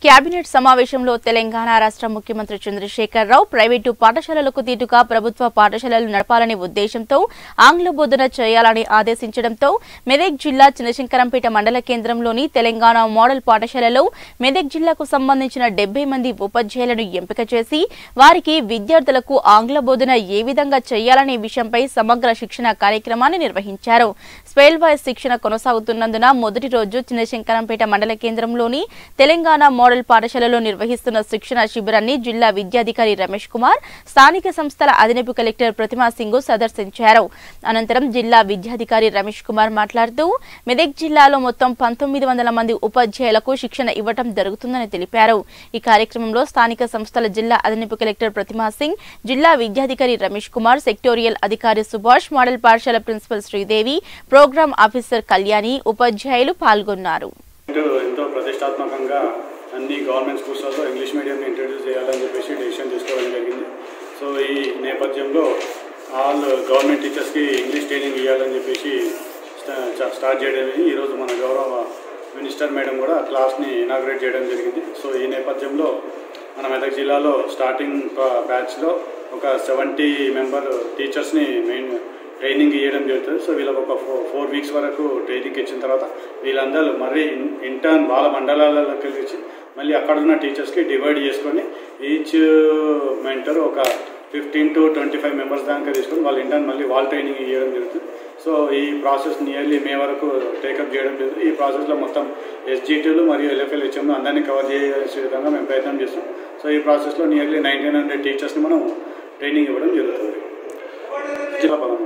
Cabinet సమావేశంలో తెలంగాణ రాష్ట్ర ముఖ్యమంత్రి చంద్రశేఖర్ రావు ప్రైవేటు పాఠశాలలకు తీటుగా ప్రభుత్వ పాఠశాలలు నడపాలనే ఉద్దేశంతో ఆంగ్ల బోధన చేయాలని ఆదేశించడంతో మెదక్ జిల్లా చినశంకరంపేట మండల కేంద్రంలోని తెలంగాణ మోడల్ పాఠశాలలో మెదక్ జిల్లాకు సంబంధించిన డెబ్బై మంది ఉపాధ్యాయులను ఎంపిక చేసి వారికి విద్యార్థులకు ఆంగ్ల బోధన ఏ విధంగా చేయాలనే విషయంపై సమగ్ర శిక్షణ కార్యక్రమాన్ని నిర్వహించారు స్పెల్ వాయిస్ శిక్షణ కొనసాగుతున్నందున మొదటి రోజు చిన్నశంకరంపేట మండల కేంద్రంలోని తెలంగాణ మోడల్ పాఠశాలలో నిర్వహిస్తున్న శిక్షణ శిబిరాన్ని జిల్లా విద్యాధికారి రమేష్ కుమార్ స్థానిక సంస్థల అదనపు కలెక్టర్ ప్రతిమా సింగ్ సందర్శించారు అనంతరం జిల్లా విద్యాధికారి రమేష్ కుమార్ మాట్లాడుతూ మెదక్ జిల్లాలో మొత్తం పంతొమ్మిది వందల మంది ఉపాధ్యాయులకు శిక్షణ ఇవ్వటం జరుగుతుందని తెలిపారు ఈ కార్యక్రమంలో స్థానిక సంస్థల జిల్లా అదనపు కలెక్టర్ ప్రతిమా సింగ్ జిల్లా విద్యాధికారి రమేష్ కుమార్ సెక్టోరియల్ అధికారి సుభాష్ మోడల్ పాఠశాల principal Sridevi programme officer Kalyani ఉపాధ్యాయులు పాల్గొన్నారు ఇటు ఎంతో ప్రతిష్టాత్మకంగా అన్ని గవర్నమెంట్ స్కూల్స్లో ఇంగ్లీష్ మీడియంని ఇంట్రడ్యూస్ చేయాలని చెప్పేసి డెసిషన్ తీసుకోవడం జరిగింది సో ఈ నేపథ్యంలో ఆల్ గవర్నమెంట్ టీచర్స్కి ఇంగ్లీష్ ట్రైనింగ్ ఇవ్వాలని చెప్పేసి స్టా- స్టార్ట్ చేయడం జరిగింది. ఈరోజు మన గౌరవ మినిస్టర్ మేడం కూడా క్లాస్ని ఇనాగ్రేట్ చేయడం జరిగింది సో ఈ నేపథ్యంలో మన మెదక్ జిల్లాలో స్టార్టింగ్ బ్యాచ్లో ఒక సెవెంటీ మెంబర్ టీచర్స్ని మెయిన్ ట్రైనింగ్ ఇవ్వడం జరుగుతుంది సో వీళ్ళకి ఒక ఫోర్ ఫోర్ వీక్స్ వరకు ట్రైనింగ్ ఇచ్చిన తర్వాత వీళ్ళందరూ మరీ ఇంటర్న్ వాళ్ళ మండలాలలోకి వెళ్ళి మళ్ళీ అక్కడ ఉన్న టీచర్స్కి డివైడ్ చేసుకొని ఈచ్ మెంటర్ ఒక fifteen to twenty five members దాకా తీసుకొని వాళ్ళ ఇంటర్న్ మళ్ళీ వాళ్ళ ట్రైనింగ్ ఇవ్వడం జరుగుతుంది సో ఈ ప్రాసెస్ నియర్లీ మే వరకు టేకప్ చేయడం జరుగుతుంది ఈ ప్రాసెస్లో మొత్తం ఎస్జిటీలు మరియు ఎల్ఎఫ్ఎల్ హెచ్ఎంలు అందరినీ కవర్ చేసే విధంగా మేము ప్రయత్నం చేస్తాం సో ఈ ప్రాసెస్లో నియర్లీ నైన్టీన్ హండ్రెడ్ టీచర్స్ని మనం ట్రైనింగ్ ఇవ్వడం జరుగుతుంది జిల్లా పదం